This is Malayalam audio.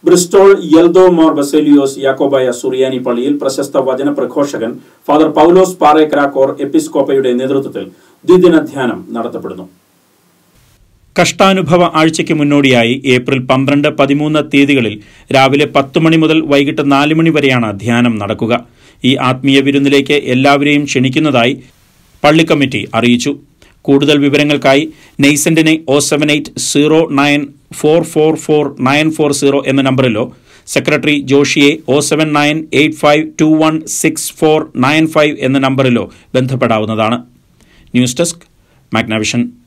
ബ്രിസ്റ്റോൾ യൽദോ മോർ ബസേലിയോസ് യാക്കോബായ സുറിയാനി പള്ളിയിൽ പ്രശസ്ത വചന പ്രഘോഷകൻ ഫാദർ പൗലോസ് പാറേക്കരാക്കോർ എപ്പിസ്കോപ്പയുടെ നേതൃത്വത്തിൽ ദ്വിദിന ധ്യാനം നടത്തപ്പെടുന്നു കഷ്ടാനുഭവ ആഴ്ചയ്ക്ക് മുന്നോടിയായി ഏപ്രിൽ പന്ത്രണ്ട് പതിമൂന്ന് തീയതികളിൽ രാവിലെ പത്ത് മണി മുതൽ വൈകിട്ട് നാല് മണി വരെയാണ് ധ്യാനം നടക്കുക ഈ ആത്മീയ വിരുന്നിലേക്ക് എല്ലാവരെയും ക്ഷണിക്കുന്നതായി പള്ളി കമ്മിറ്റി അറിയിച്ചു കൂടുതൽ വിവരങ്ങൾക്കായി നെയ്സന്റിനെ O seven eight zero nine four four four nine four zero എന്ന നമ്പറിലോ സെക്രട്ടറി ജോഷിയെ O seven nine eight five two one six four nine five എന്ന നമ്പറിലോ ബന്ധപ്പെടാവുന്നതാണ് ന്യൂസ് ഡെസ്ക് മാഗ്നാവിഷൻ